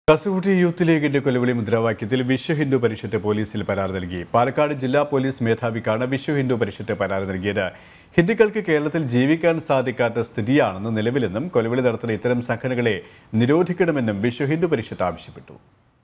Kasaragod youth ലീഗിന്റെ കൊലവിളി മുദ്രാവാക്യത്തിൽ വിശ്വ ഹിന്ദു പരിഷത്ത് പോലീസിൽ പരാതി നൽകി പാലക്കാട് ജില്ലാ പോലീസ് മേധാവിക്കാണ് വിശ്വ ഹിന്ദു പരിഷത്ത് പരാതി നൽകിയത് ഹിന്ദുക്കൾക്ക് കേരളത്തിൽ ജീവിക്കാൻ സാധിക്കാത്ത സ്ഥിതിയാണെന്ന് നിലവിലെന്നും കൊലവിളി നടത്തുന്ന ഇത്തരം സംഘടനകളെ നിരോധിക്കണമെന്നും വിശ്വ ഹിന്ദു പരിഷത്ത് ആവശ്യപ്പെട്ടു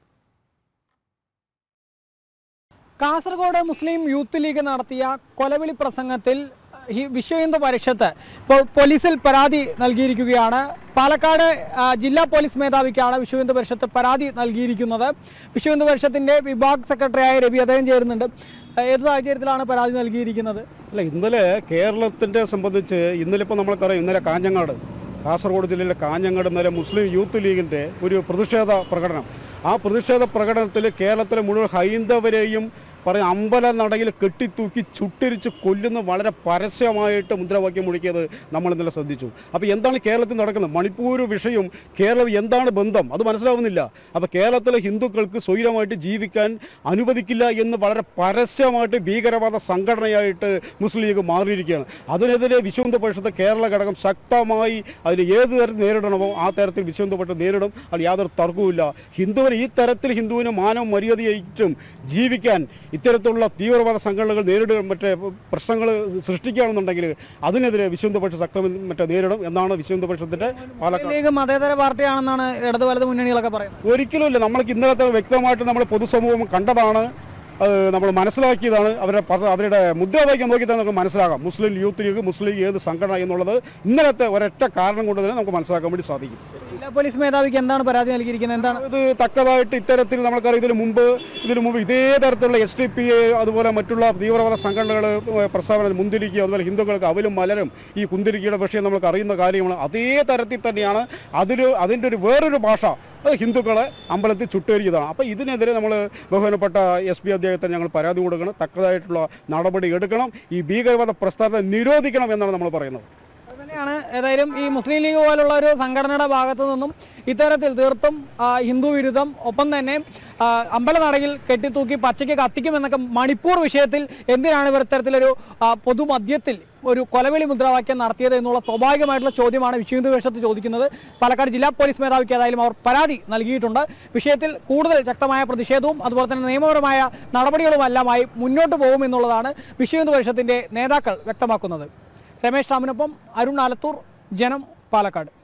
കാസർഗോഡ് മുസ്ലിം യൂത്ത് ലീഗ് നടത്തിയ കൊലവിളി പ്രസംഗത്തിൽ ഈ വിശ്വ ഹിന്ദു പരിഷത്ത് ഇപ്പോൾ പോലീസിൽ പരാതി നൽകിയിരിക്കുകയാണ് പാലക്കാട് ആ, ജില്ലാ പോലീസ് മേധാവിക്കാണ് വിശ്വ ഹിന്ദു പരിഷത്ത് പരാതി നൽകിയിരിക്കുന്നത് വിശ്വ ഹിന്ദു പരിഷത്തിന്റെ വിഭാഗ് സെക്രട്ടറിയായ രവി അദ്ദേഹം ചേരുന്നുണ്ട് ആ, ഏത് സാഹചര്യത്തിലാണ് പരാതി നൽകിയിരിക്കുന്നത് അല്ല ഇന്നലെ കേരളത്തിൻ്റെ സംബന്ധിച്ച് ഇന്നലെ ഇപ്പോൾ നമ്മൾക്കറിയാം ഇന്നലെ കാഞ്ഞങ്ങാട് കാസർഗോഡ് ജില്ലയിലെ കാഞ്ഞങ്ങാട് ഇന്നലെ മുസ്ലിം യൂത്ത് ലീഗിൻ്റെ ഒരു പ്രതിഷേധ പ്രകടനം ആ പ്രതിഷേധ പ്രകടനത്തിൽ കേരളത്തിലെ മുഴുവൻ ഹൈന്ദവരെയും പറയും അമ്പല നടയിൽ കെട്ടിത്തൂക്കി ചുട്ടിരിച്ച് കൊല്ലുന്ന വളരെ പരസ്യമായിട്ട് മുദ്രാവാക്യം മുഴക്കിയത് നമ്മൾ ഇന്നലെ ശ്രദ്ധിച്ചു അപ്പോൾ എന്താണ് കേരളത്തിൽ നടക്കുന്നത് മണിപ്പൂർ വിഷയം കേരളം എന്താണ് ബന്ധം അത് മനസ്സിലാവുന്നില്ല അപ്പോൾ കേരളത്തിലെ ഹിന്ദുക്കൾക്ക് സ്വൈരമായിട്ട് ജീവിക്കാൻ അനുവദിക്കില്ല എന്ന് വളരെ പരസ്യമായിട്ട് ഭീകരവാദ സംഘടനയായിട്ട് മുസ്ലിം ലീഗ് മാറിയിരിക്കുകയാണ് അതിനെതിരെ വിശ്വഹിന്ദു പരിഷത്ത് കേരള ഘടകം ശക്തമായി അതിന് ഏത് തരത്തിൽ നേരിടണമോ ആ തരത്തിൽ വിശ്വഹിന്ദു പരിഷത്ത് നേരിടും അത് യാതൊരു തർക്കവുമില്ല ഹിന്ദുവിന് ഈ തരത്തിൽ ഹിന്ദുവിന് മാനവും മര്യാദയായിട്ടും ജീവിക്കാൻ ഇത്തരത്തിലുള്ള തീവ്രവാദ സംഘടനകൾ നേരിടുക മറ്റേ പ്രശ്നങ്ങൾ സൃഷ്ടിക്കുകയാണെന്നുണ്ടെങ്കിൽ അതിനെതിരെ വിശ്വഹിന്ദു പരിഷത്ത് ശക്തമായി മറ്റേ നേരിടും എന്നാണ് വിശ്വഹിന്ദു പരിഷത്തിൻ്റെ പാലക്കാട് ലീഗ് മതേതര പാർട്ടിയാണെന്നാണ് ഇടത് വലത് മുന്നണികളൊക്കെ പറയുന്നത് ഒരിക്കലുമില്ല നമ്മൾക്ക് ഇന്നലത്തെ വ്യക്തമായിട്ട് നമ്മൾ പൊതുസമൂഹം കണ്ടതാണ് അത് നമ്മൾ മനസ്സിലാക്കിയതാണ് അവരുടെ പ- അവരുടെ മുദ്രാവാക്യം നോക്കി തന്നെ നമുക്ക് മനസ്സിലാകാം Muslim Youth League Muslim League ഏത് സംഘടന എന്നുള്ളത് ഇന്നലത്തെ ഒരൊറ്റ കാരണം കൊണ്ട് തന്നെ നമുക്ക് മനസ്സിലാക്കാൻ വേണ്ടി സാധിക്കും ജില്ലാ പോലീസ് മേധാവിക്ക് എന്താണ് പരാതി നൽകിയിരിക്കുന്നത് എന്താണ് ഇത് തക്കതായിട്ട് ഇത്തരത്തിൽ നമുക്കറിയാം ഇതിനു മുമ്പ് ഇതിനു മുമ്പ് ഇതേ തരത്തിലുള്ള എസ് ഡി പി എ അതുപോലെ മറ്റുള്ള തീവ്രവാദ സംഘടനകൾ പ്രസ്താവന മുന്തിരിക്കുക അതുപോലെ ഹിന്ദുക്കൾക്ക് അവലും മലരും ഈ കുന്തിരിക്കയുടെ വിഷയം നമുക്ക് അറിയുന്ന കാര്യമാണ് അതേ തരത്തിൽ തന്നെയാണ് അതിൽ അതിൻ്റെ ഒരു വേറൊരു ഭാഷ അത് ഹിന്ദുക്കളെ അമ്പലത്തിൽ ചുട്ടേറിയതാണ് അപ്പോൾ ഇതിനെതിരെ നമ്മൾ ബഹുമാനപ്പെട്ട എസ് പി അദ്ദേഹത്തിന് ഞങ്ങൾ പരാതി കൊടുക്കണം തക്കതായിട്ടുള്ള നടപടി എടുക്കണം ഈ ഭീകരവാദ പ്രസ്ഥാനത്തെ നിരോധിക്കണം എന്നാണ് നമ്മൾ പറയുന്നത് അതുതന്നെയാണ് ഏതായാലും ഈ മുസ്ലിം ലീഗ് പോലുള്ള ഒരു സംഘടനയുടെ ഭാഗത്തു നിന്നും ഇത്തരത്തിൽ തീർത്തും ആ, ഹിന്ദു വിരുദ്ധം ഒപ്പം തന്നെ ആ, അമ്പലനടയിൽ കെട്ടിത്തൂക്കി പച്ചയ്ക്ക് കത്തിക്കുമെന്നൊക്കെ മണിപ്പൂർ വിഷയത്തിൽ എന്തിനാണ് ഇവർ ഇത്തരത്തിലൊരു ആ, പൊതുമധ്യത്തിൽ ഒരു കൊലവിളി മുദ്രാവാക്യം നടത്തിയത് എന്നുള്ള സ്വാഭാവികമായിട്ടുള്ള ചോദ്യമാണ് വിശ്വഹിന്ദു പരിഷത്ത് ചോദിക്കുന്നത് പാലക്കാട് ജില്ലാ പോലീസ് മേധാവിക്ക് ഏതായാലും അവർ പരാതി നൽകിയിട്ടുണ്ട് വിഷയത്തിൽ കൂടുതൽ ശക്തമായ പ്രതിഷേധവും അതുപോലെ തന്നെ നിയമപരമായ നടപടികളുമെല്ലാമായി മുന്നോട്ട് പോകുമെന്നുള്ളതാണ് വിശ്വഹിന്ദു പരിഷത്തിന്റെ നേതാക്കൾ വ്യക്തമാക്കുന്നത് രമേശ് റാമിനൊപ്പം അരുൺ ആലത്തൂർ ജനം പാലക്കാട്